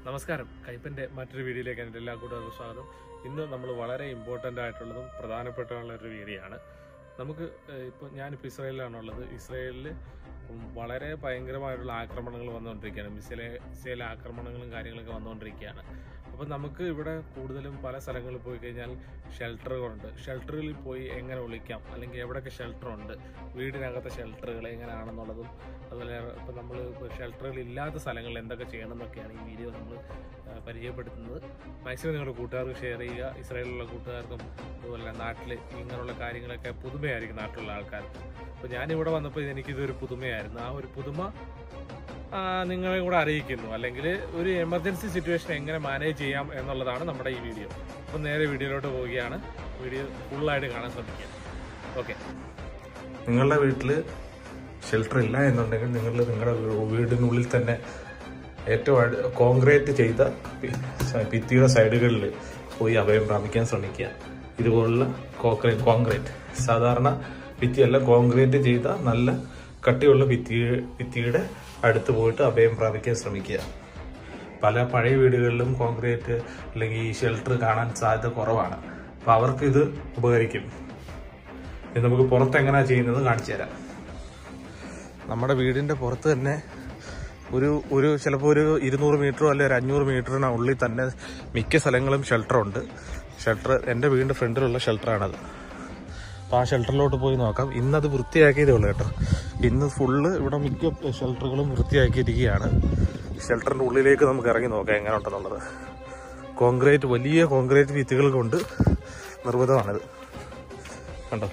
നമസ്കാരം കൈപ്പന്റെ മറ്റൊരു വീഡിയോയിലേക്ക് എൻ്റെ എല്ലാ കൂട്ടുകാർക്കും സ്വാഗതം ഇന്ന് നമ്മൾ വളരെ ഇമ്പോർട്ടൻ്റ് ആയിട്ടുള്ളതും പ്രധാനപ്പെട്ടുള്ള ഒരു വീഡിയോ ആണ് നമുക്ക് ഇപ്പോൾ ഞാനിപ്പോൾ ഇസ്രായേലിലാണുള്ളത് ഇസ്രായേലിൽ വളരെ ഭയങ്കരമായിട്ടുള്ള ആക്രമണങ്ങൾ വന്നുകൊണ്ടിരിക്കുകയാണ് മിസൈലെ മിസൈൽ ആക്രമണങ്ങളും കാര്യങ്ങളൊക്കെ വന്നുകൊണ്ടിരിക്കുകയാണ് അപ്പോൾ നമുക്ക് ഇവിടെ കൂടുതലും പല സ്ഥലങ്ങളിൽ പോയി കഴിഞ്ഞാൽ ഷെൽട്ടറുകളുണ്ട് ഷെൽട്ടറുകളിൽ പോയി എങ്ങനെ ഒളിക്കാം അല്ലെങ്കിൽ എവിടെയൊക്കെ ഷെൽട്ടർ ഉണ്ട് വീടിനകത്തെ ഷെൽട്ടറുകൾ എങ്ങനെയാണെന്നുള്ളതും അതുപോലെ ഇപ്പോൾ നമ്മൾ ഇപ്പോൾ ഷെൽട്ടറുകൾ ഇല്ലാത്ത സ്ഥലങ്ങളിൽ എന്തൊക്കെ ചെയ്യണം എന്നൊക്കെയാണ് ഈ വീഡിയോ നമ്മൾ പരിചയപ്പെടുത്തുന്നത് മാക്സിമം നിങ്ങളുടെ കൂട്ടുകാർക്ക് ഷെയർ ചെയ്യുക ഇസ്രായേലിലുള്ള കൂട്ടുകാർക്കും അതുപോലെ നാട്ടിൽ ഇങ്ങനെയുള്ള കാര്യങ്ങളൊക്കെ പുതുമയായിരിക്കും നാട്ടിലുള്ള ആൾക്കാർക്ക് അപ്പോൾ ഞാനിവിടെ വന്നപ്പോൾ എനിക്കിതൊരു പുതുമയായിരുന്നു ആ ഒരു പുതുമ ആ, നിങ്ങളെ കൂടെ അറിയിക്കുന്നു അല്ലെങ്കിൽ ഒരു എമർജൻസി സിറ്റുവേഷൻ എങ്ങനെ മാനേജ് ചെയ്യാം എന്നുള്ളതാണ് നമ്മുടെ ഈ വീഡിയോ അപ്പോൾ നേരെ വീഡിയോയിലോട്ട് പോവുകയാണ് വീഡിയോ ഫുള്ളായിട്ട് കാണാൻ ശ്രമിക്കുക ഓക്കെ നിങ്ങളുടെ വീട്ടിൽ ഷെൽട്ടർ ഇല്ല എന്നുണ്ടെങ്കിൽ നിങ്ങൾ നിങ്ങളുടെ വീ- വീടിനുള്ളിൽ തന്നെ ഏറ്റവും അടി- കോൺക്രീറ്റ് ചെയ്ത പി- സ- ഭിത്തിയുടെ സൈഡുകളിൽ പോയി അഭയം പ്രാപിക്കാൻ ശ്രമിക്കുക ഇതുപോലുള്ള കോൺക്രീറ്റ് കോൺക്രീറ്റ് സാധാരണ ഭിത്തിയല്ല കോൺക്രീറ്റ് ചെയ്ത നല്ല കട്ടിയുള്ള ഭിത്തി ഭിത്തിയുടെ അടുത്ത് പോയിട്ട് അഭയം പ്രാപിക്കാൻ ശ്രമിക്കുക പല പഴയ വീടുകളിലും കോൺക്രീറ്റ് അല്ലെങ്കിൽ ഈ ഷെൽട്ടർ കാണാൻ സാധ്യത കുറവാണ് അപ്പോൾ അവർക്ക് ഇത് ഉപകരിക്കും ഇത് നമുക്ക് പുറത്ത് എങ്ങനെയാണ് ചെയ്യുന്നത് കാണിച്ചു തരാം നമ്മുടെ വീടിൻ്റെ പുറത്ത് തന്നെ ഒരു ഒരു ചിലപ്പോൾ ഒരു ഇരുന്നൂറ് മീറ്ററോ അല്ലെങ്കിൽ ഒരു അഞ്ഞൂറ് മീറ്ററിന് ഉള്ളിൽ തന്നെ മിക്ക സ്ഥലങ്ങളും ഷെൽട്ടറുണ്ട് ഷെൽട്ടർ എൻ്റെ വീടിൻ്റെ ഫ്രണ്ടിലുള്ള ഷെൽട്ടറാണത് അപ്പോൾ ആ ഷെൽട്ടറിലോട്ട് പോയി നോക്കാം ഇന്നത് വൃത്തിയാക്കിയതേ ഉള്ളൂ കേട്ടോ ഇന്ന് ഫുള്ള് ഇവിടെ മിക്ക ഷെൽട്ടറുകളും വൃത്തിയാക്കിയിരിക്കുകയാണ് ഷെൽട്ടറിൻ്റെ ഉള്ളിലേക്ക് നമുക്ക് ഇറങ്ങി നോക്കാം എങ്ങനെ ഉണ്ടെന്നുള്ളത് കോൺക്രീറ്റ് വലിയ കോൺക്രീറ്റ് ഭിത്തികൾ കൊണ്ട് നിർമ്മിതമാണിത് കണ്ടോ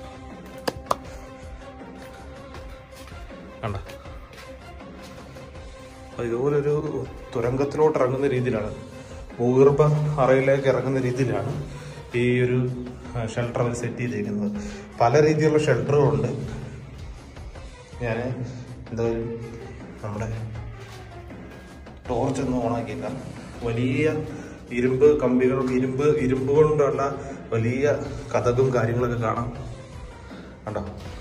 കണ്ട അപ്പോൾ ഇതുപോലൊരു തുരങ്കത്തിലോട്ട് ഇറങ്ങുന്ന രീതിയിലാണ് ഭൂഗർഭ അറയിലേക്ക് ഇറങ്ങുന്ന രീതിയിലാണ് ഈ ഒരു ഷെൽട്ടർ അവർ സെറ്റ് ചെയ്തിരിക്കുന്നത് പല രീതിയിലുള്ള ഷെൽട്ടറുകളുണ്ട് ഞാൻ എന്താ ഒരു നമ്മുടെ ടോർച്ച് ഒന്ന് ഓണാക്കിയേക്കാം വലിയ ഇരുമ്പ് കമ്പികൾ ഇരുമ്പ് ഇരുമ്പ് കൊണ്ടുള്ള വലിയ കഥകും കാര്യങ്ങളൊക്കെ കാണാം കണ്ടോ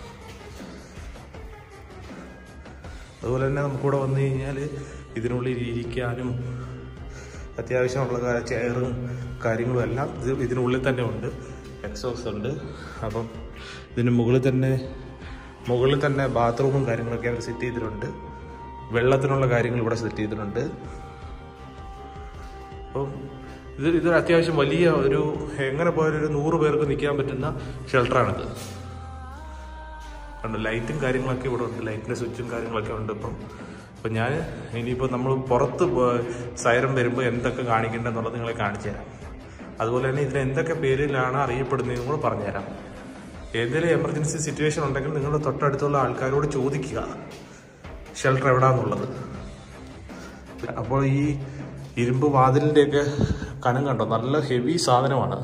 അതുപോലെ തന്നെ നമുക്കിവിടെ വന്നു കഴിഞ്ഞാൽ ഇതിനുള്ളിൽ ഇരിക്കാനും അത്യാവശ്യമുള്ള കാ- ചെയറും കാര്യങ്ങളും എല്ലാം ഇത് ഇതിനുള്ളിൽ തന്നെ ഉണ്ട് എക്സോസ് ഉണ്ട് അപ്പം ഇതിന് മുകളിൽ തന്നെ മുകളിൽ തന്നെ ബാത്റൂമും കാര്യങ്ങളൊക്കെ അവർ സെറ്റ് ചെയ്തിട്ടുണ്ട് വെള്ളത്തിനുള്ള കാര്യങ്ങൾ ഇവിടെ സെറ്റ് ചെയ്തിട്ടുണ്ട് അപ്പം ഇത് ഇതൊരു അത്യാവശ്യം വലിയ ഒരു എങ്ങനെ പോയാലും ഒരു നൂറ് പേർക്ക് നിൽക്കാൻ പറ്റുന്ന ഷെൽട്ടറാണിത് ഉണ്ട് ലൈറ്റും കാര്യങ്ങളൊക്കെ ഇവിടെ ഉണ്ട് ലൈറ്റിൻ്റെ സ്വിച്ചും കാര്യങ്ങളൊക്കെ ഉണ്ട് ഇപ്പം അപ്പം ഞാൻ ഇനിയിപ്പോൾ നമ്മൾ പുറത്ത് സൈറം വരുമ്പോൾ എന്തൊക്കെ കാണിക്കേണ്ടതെന്നുള്ളത് നിങ്ങളെ കാണിച്ചു തരാം അതുപോലെ തന്നെ ഇതിന് എന്തൊക്കെ പേരിലാണ് അറിയപ്പെടുന്നതെന്നും കൂടെ പറഞ്ഞുതരാം ഏതെങ്കിലും എമർജൻസി സിറ്റുവേഷൻ ഉണ്ടെങ്കിൽ നിങ്ങളുടെ തൊട്ടടുത്തുള്ള ആൾക്കാരോട് ചോദിക്കുക ഷെൽട്ടർ എവിടാന്നുള്ളത് അപ്പോൾ ഈ ഇരുമ്പ് വാതിലിൻ്റെയൊക്കെ കനം കണ്ടോ നല്ല ഹെവി സാധനമാണ്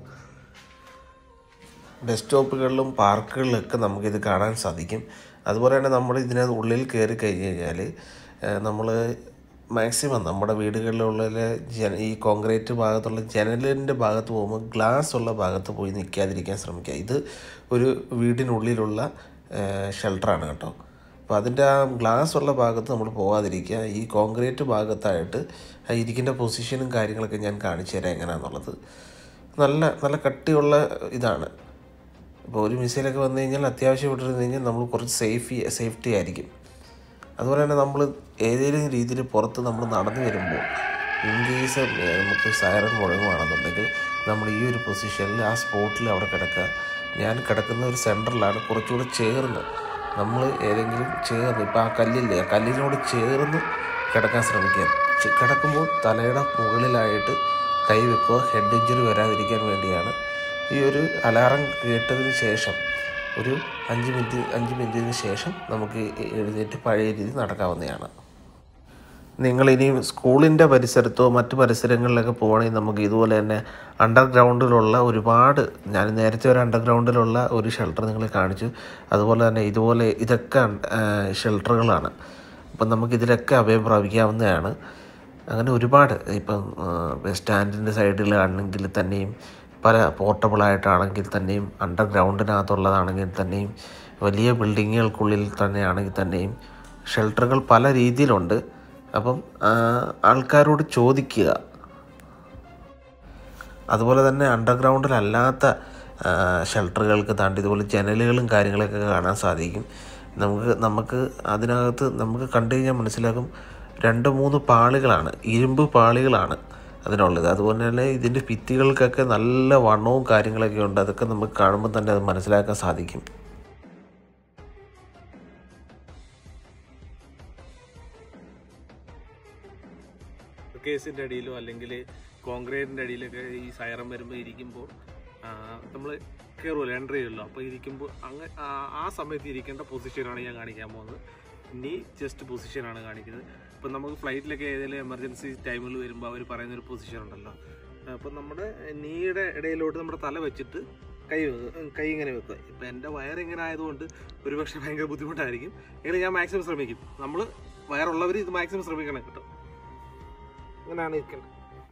ഡെസ്ക്ടോപ്പുകളിലും പാർക്കുകളിലൊക്കെ നമുക്കിത് കാണാൻ സാധിക്കും അതുപോലെ തന്നെ നമ്മൾ ഇതിനകത്ത് ഉള്ളിൽ കയറി കഴിഞ്ഞ് കഴിഞ്ഞാൽ നമ്മൾ മാക്സിമം നമ്മുടെ വീടുകളിലുള്ള ജന ഈ കോൺക്രീറ്റ് ഭാഗത്തുള്ള ജനലിൻ്റെ ഭാഗത്ത് പോകുമ്പോൾ ഗ്ലാസ് ഉള്ള ഭാഗത്ത് പോയി നിൽക്കാതിരിക്കാൻ ശ്രമിക്കുക ഇത് ഒരു വീടിനുള്ളിലുള്ള ഷെൽട്ടറാണ് കേട്ടോ അപ്പോൾ അതിൻ്റെ ആ ഗ്ലാസ് ഉള്ള ഭാഗത്ത് നമ്മൾ പോകാതിരിക്കുക ഈ കോൺക്രീറ്റ് ഭാഗത്തായിട്ട് ആ ഇരിക്കേണ്ട പൊസിഷനും കാര്യങ്ങളൊക്കെ ഞാൻ കാണിച്ചു തരാം എങ്ങനെയാണെന്നുള്ളത് നല്ല നല്ല കട്ടിയുള്ള ഇതാണ് ഇപ്പോൾ ഒരു മിസൈലൊക്കെ വന്നു കഴിഞ്ഞാൽ അത്യാവശ്യം ഇട്ടിരുന്ന് കഴിഞ്ഞാൽ നമ്മൾ കുറച്ച് സേഫി സേഫ്റ്റി ആയിരിക്കും അതുപോലെ തന്നെ നമ്മൾ ഏതെങ്കിലും രീതിയിൽ പുറത്ത് നമ്മൾ നടന്നു വരുമ്പോൾ ഇൻ കേസ് നമുക്ക് സൈറൻ മുഴങ്ങുകയാണെന്നുണ്ടെങ്കിൽ നമ്മൾ ഈ ഒരു പൊസിഷനിൽ ആ സ്പോട്ടിൽ അവിടെ കിടക്കുക ഞാൻ കിടക്കുന്ന ഒരു സെൻറ്ററിലാണ് കുറച്ചുകൂടെ ചേർന്ന് നമ്മൾ ഏതെങ്കിലും ചേർന്ന് ഇപ്പോൾ ആ കല്ലില്ലേ ആ കല്ലിനോട് ചേർന്ന് കിടക്കാൻ ശ്രമിക്കുക ചെ- കിടക്കുമ്പോൾ തലയുടെ മുകളിലായിട്ട് കൈ വെക്കുക ഹെഡ് ഇഞ്ചുറി വരാതിരിക്കാൻ വേണ്ടിയാണ് ഈ ഒരു അലാറം കേട്ടതിന് ശേഷം ഒരു അഞ്ച് മിനിറ്റ് അഞ്ച് മിനിറ്റിന് ശേഷം നമുക്ക് എ- എഴുന്നേറ്റ് പഴയ രീതി നടക്കാവുന്നതാണ് നിങ്ങൾ ഇനിയും സ്കൂളിൻ്റെ പരിസരത്തോ മറ്റ് പരിസരങ്ങളിലൊക്കെ പോകണമെങ്കിൽ നമുക്ക് ഇതുപോലെ തന്നെ അണ്ടർഗ്രൗണ്ടിലുള്ള ഒരുപാട് ഞാൻ നേരത്തെ ഒരു അണ്ടർഗ്രൗണ്ടിലുള്ള ഒരു ഷെൽട്ടർ നിങ്ങളെ കാണിച്ചു അതുപോലെ തന്നെ ഇതുപോലെ ഇതൊക്കെ ഷെൽട്ടറുകളാണ് അപ്പം നമുക്ക് ഇതിലൊക്കെ അഭയം പ്രാപിക്കാവുന്നതാണ് അങ്ങനെ ഒരുപാട് ഇപ്പം ബസ് സ്റ്റാൻഡിൻ്റെ സൈഡിലാണെങ്കിൽ തന്നെയും പല പോർട്ടബിളായിട്ടാണെങ്കിൽ തന്നെയും അണ്ടർഗ്രൗണ്ടിനകത്തുള്ളതാണെങ്കിൽ തന്നെയും വലിയ ബിൽഡിങ്ങുകൾക്കുള്ളിൽ തന്നെയാണെങ്കിൽ തന്നെയും ഷെൽട്ടറുകൾ പല രീതിയിലുണ്ട് അപ്പം ആ, ആൾക്കാരോട് ചോദിക്കുക അതുപോലെ തന്നെ അണ്ടർഗ്രൗണ്ടിലല്ലാത്ത ഷെൽട്ടറുകൾക്ക് താണ്ടി ഇതുപോലെ ജനലുകളും കാര്യങ്ങളൊക്കെ കാണാൻ സാധിക്കും നമുക്ക് നമുക്ക് അതിനകത്ത് നമുക്ക് കണ്ടു കഴിഞ്ഞാൽ മനസ്സിലാക്കും രണ്ട് മൂന്ന് പാളികളാണ് ഇരുമ്പ് പാളികളാണ് അതിനുള്ളത് അതുപോലെ തന്നെ ഇതിൻ്റെ ഭിത്തികൾക്കൊക്കെ നല്ല വണ്ണവും കാര്യങ്ങളൊക്കെ ഉണ്ട് അതൊക്കെ നമുക്ക് കാണുമ്പോൾ തന്നെ അത് മനസ്സിലാക്കാൻ സാധിക്കും കേസിൻ്റെ അടിയിലോ അല്ലെങ്കിൽ കോൺക്രീറ്റിൻ്റെ അടിയിലൊക്കെ ഈ സൈറം വരുമ്പോൾ ഇരിക്കുമ്പോൾ നമ്മൾ കയറുമല്ലോ എൻട്രി ചെയ്യുമല്ലോ അപ്പോൾ ഇരിക്കുമ്പോൾ അങ്ങ് ആ- ആ സമയത്ത് ഇരിക്കേണ്ട പൊസിഷനാണ് ഞാൻ കാണിക്കാൻ പോകുന്നത് നീ ജസ്റ്റ് പൊസിഷനാണ് കാണിക്കുന്നത് ഇപ്പം നമുക്ക് ഫ്ലൈറ്റിലൊക്കെ ഏതെങ്കിലും എമർജൻസി ടൈമിൽ വരുമ്പോൾ അവർ പറയുന്ന ഒരു പൊസിഷൻ ഉണ്ടല്ലോ അപ്പം നമ്മുടെ നീയുടെ ഇടയിലോട്ട് നമ്മുടെ തല വെച്ചിട്ട് കൈ വെക്കുക കൈ ഇങ്ങനെ വെക്കുക ഇപ്പം എൻ്റെ വയർ ഇങ്ങനെ ആയതുകൊണ്ട് ഒരുപക്ഷെ ഭയങ്കര ബുദ്ധിമുട്ടായിരിക്കും എങ്കിലും ഞാൻ മാക്സിമം ശ്രമിക്കും നമ്മൾ വയറുള്ളവർ ഇത് മാക്സിമം ശ്രമിക്കണം കേട്ടോ അങ്ങനെയാണ് ഇരിക്കേണ്ടത്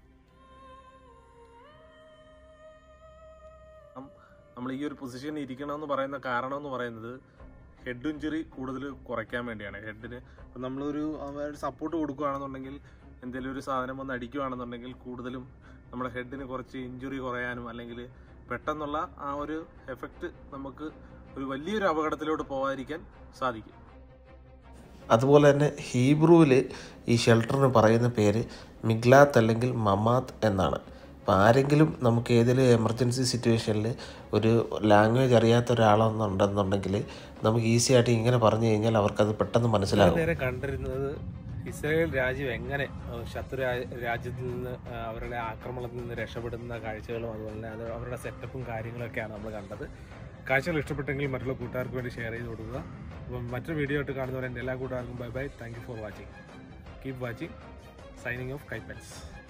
നമ്മൾ ഈ ഒരു പൊസിഷനിൽ ഇരിക്കണമെന്ന് പറയുന്ന കാരണം എന്ന് പറയുന്നത് ഹെഡ് ഇഞ്ചുറി കൂടുതൽ കുറയ്ക്കാൻ വേണ്ടിയാണ് ഹെഡിന് ഇപ്പം നമ്മളൊരു ഒരു സപ്പോർട്ട് കൊടുക്കുകയാണെന്നുണ്ടെങ്കിൽ എന്തെങ്കിലും ഒരു സാധനം വന്ന് അടിക്കുകയാണെന്നുണ്ടെങ്കിൽ കൂടുതലും നമ്മുടെ ഹെഡിന് കുറച്ച് ഇഞ്ചുറി കുറയാനും അല്ലെങ്കിൽ പെട്ടെന്നുള്ള ആ ഒരു എഫക്റ്റ് നമുക്ക് ഒരു വലിയൊരു അപകടത്തിലോട്ട് പോകാതിരിക്കാൻ സാധിക്കും അതുപോലെ തന്നെ ഹീബ്രുവിൽ ഈ ഷെൽട്ടറിന് പറയുന്ന പേര് മിഗ്ലാത്ത് അല്ലെങ്കിൽ മമാത്ത് എന്നാണ് അപ്പോൾ ആരെങ്കിലും നമുക്ക് ഏതെങ്കിലും എമർജൻസി സിറ്റുവേഷനിൽ ഒരു ലാംഗ്വേജ് അറിയാത്ത ഒരാളെന്നുണ്ടെന്നുണ്ടെങ്കിൽ നമുക്ക് ഈസി ആയിട്ട് ഇങ്ങനെ പറഞ്ഞു കഴിഞ്ഞാൽ അവർക്കത് പെട്ടെന്ന് മനസ്സിലാകും നേരെ കണ്ടിരുന്നത് ഇസ്രായേൽ രാജ്യം എങ്ങനെ അഹ് ശത്രു രാ- രാജ്യത്തിൽ നിന്ന് അഹ് അവരുടെ ആക്രമണത്തിൽ നിന്ന് രക്ഷപ്പെടുന്ന കാഴ്ചകളും അതുപോലെ തന്നെ അത് അവരുടെ സെറ്റപ്പും കാര്യങ്ങളൊക്കെയാണ് നമ്മൾ കണ്ടത് കാഴ്ചകൾ ഇഷ്ടപ്പെട്ടെങ്കിൽ മറ്റുള്ള കൂട്ടുകാർക്ക് വേണ്ടി ഷെയർ ചെയ്ത് കൊടുക്കുക അപ്പം മറ്റൊരു വീഡിയോ ആയിട്ട് കാണുന്നവരെ എല്ലാ കൂട്ടുകാർക്കും bye bye thank you for watching keep watching signing off കൈപ്പൻസ്